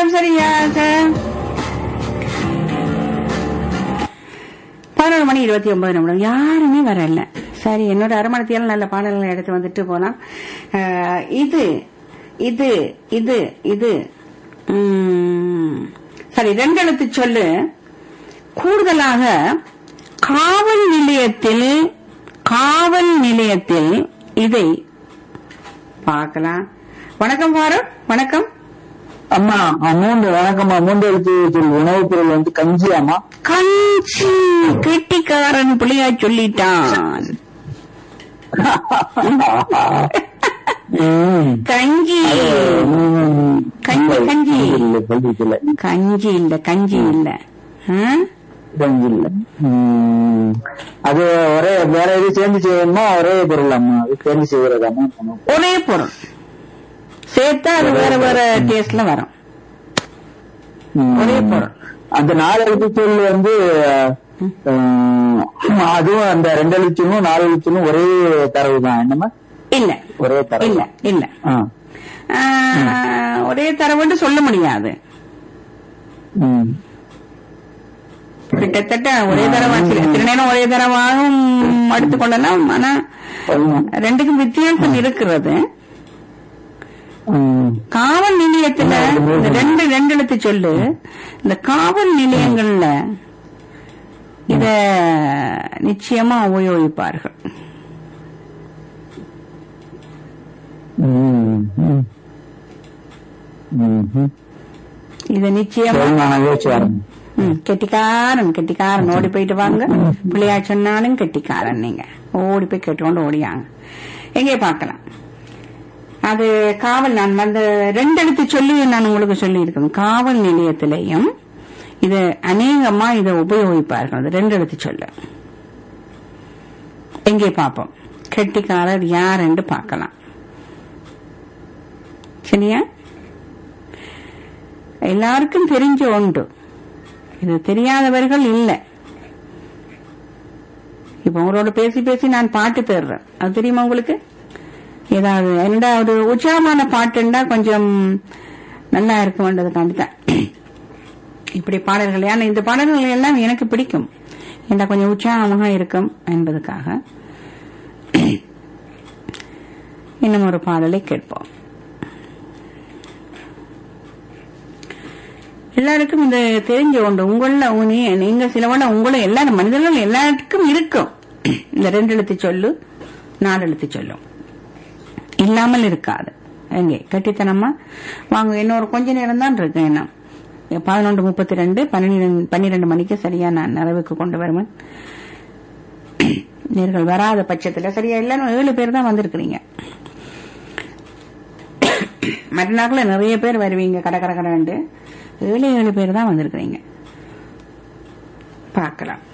நேரம் சரியாக பதினொரு மணி இருபத்தி ஒன்பது நிமிடம் யாருமே வரல சரி என்னோட அரமணத்தியால நல்ல பாடல்களை எடுத்து வந்துட்டு போலாம் அஹ், இது இது இது இது உம், சரி ரெண்டு எழுத்து சொல்லு கூடுதலாக காவல் நிலையத்தில் காவல் நிலையத்தில் இதை பார்க்கலாம் வணக்கம் பாரத் வணக்கம் அம்மா ஆ, மூன்று வணக்கம்மா மூன்று எழுத்து சொல் உணவுப் பொருள் வந்து கஞ்சி அம்மா கஞ்சி கெட்டிக்காரன் புள்ளியா சொல்லிட்டான் ம். கஞ்சி ம். கஞ்சி, கஞ்சி. இல்ல கஞ்சி இல்ல கஞ்சி இல்ல கஞ்சி இல்ல ஆ? கஞ்சி இல்ல ம். அது ஒரே வேற எது சேர்ந்து செய்யணுமா ஒரே பொருள் அம்மா அது சேர்ந்து செய்யறதாம்மா உணவு. ஒரே பொருள் சேர்த்தா அது வேற வேற டேஸ்ட்ல வரும் ம். ஒரே பொருள் அந்த நாலு எழுத்து சொல் வந்து ம், அதுவும் அந்த ரெண்டு எழுத்துனும் நாலு எழுத்துனும் ஒரே தரவு தான் என்னம்மா இல்ல ஒரே தரவு இல்ல இல்ல ஆ. ஆ, ஒரே தரவுன்னு சொல்ல முடியாது ம். கிட்டத்தட்ட ஒரே தரவா சில சில நேரம் ஒரே தரவாகவும் எடுத்துக்கொள்ளலாம் ஆனா ரெண்டுக்கும் வித்தியாசம் இருக்கிறது ம். காவல் நிலையத்துல இந்த ரெண்டு ரெண்டு எழுத்து சொல்லு இந்த காவல் நிலையங்கள்ல இத நிச்சயமா உபயோகிப்பார்கள் ம். ம். ம். இத நிச்சயமா சரி, நான் யோசிச்சு வரேன் ம், கெட்டிக்காரன் கெட்டிக்காரன் ஓடி போயிட்டு வாங்க பிள்ளையா சொன்னாலும் கெட்டிக்காரன் நீங்க ஓடி போய் கேட்டுக்கொண்டு ஓடியாங்க எங்கே பார்க்கலாம் அது காவல் நான் வந்து ரெண்டு எழுத்து சொல்லி நான் உங்களுக்கு சொல்லி இருக்கேன் காவல் நிலையத்திலையும் இது அநேகமா இதை உபயோகிப்பார்கள் அது ரெண்டு எழுத்து சொல்ல எங்கே பார்ப்போம் கெட்டிக்காரர் யார் என்று பார்க்கலாம் சரியா எல்லாருக்கும் தெரிஞ்ச ஒன்று இது தெரியாதவர்கள் இல்லை இப்ப உங்களோட பேசி பேசி நான் பாட்டு தேடுறேன் அது தெரியுமா உங்களுக்கு ஏதாவது என்னடா ஒரு உற்சாகமான பாட்டுண்டா கொஞ்சம் நல்லா இருக்கும்ன்றதுக்காண்டி தான் இப்படி பாடல்கள் ஏன்னா இந்த பாடல்கள் எல்லாம் எனக்கு பிடிக்கும் ஏன்னா கொஞ்சம் உற்சாகமாக இருக்கும் என்பதுக்காக இன்னும் ஒரு பாடலை கேட்போம் எல்லாருக்கும் இந்த தெரிஞ்ச உண்டு உங்கள உனி- நீங்க சிலவன உங்களை எல்லா மனிதர்கள் எல்லாருக்கும் இருக்கும் இந்த ரெண்டு எழுத்து சொல்லு நாலு எழுத்து சொல்லும் இல்லாமல் இருக்காது எங்கே கட்டித்தனமா வாங்க இன்னொரு கொஞ்ச நேரம் தான் இருக்கு என்ன பதினொன்று முப்பத்தி ரெண்டு பன்னிரெண்டு பன்னிரெண்டு மணிக்கு சரியா நான் நிறைவுக்கு கொண்டு வருவேன் நீங்கள் வராத பட்சத்துல சரியா எல்லாரும் ஏழு பேர் தான் வந்திருக்கிறீங்க மற்ற நாட்கள் நிறைய பேர் வருவீங்க கடை கடை கடைன்ட்டு ஏழு ஏழு பேர் தான் வந்திருக்கிறீங்க பார்க்கலாம்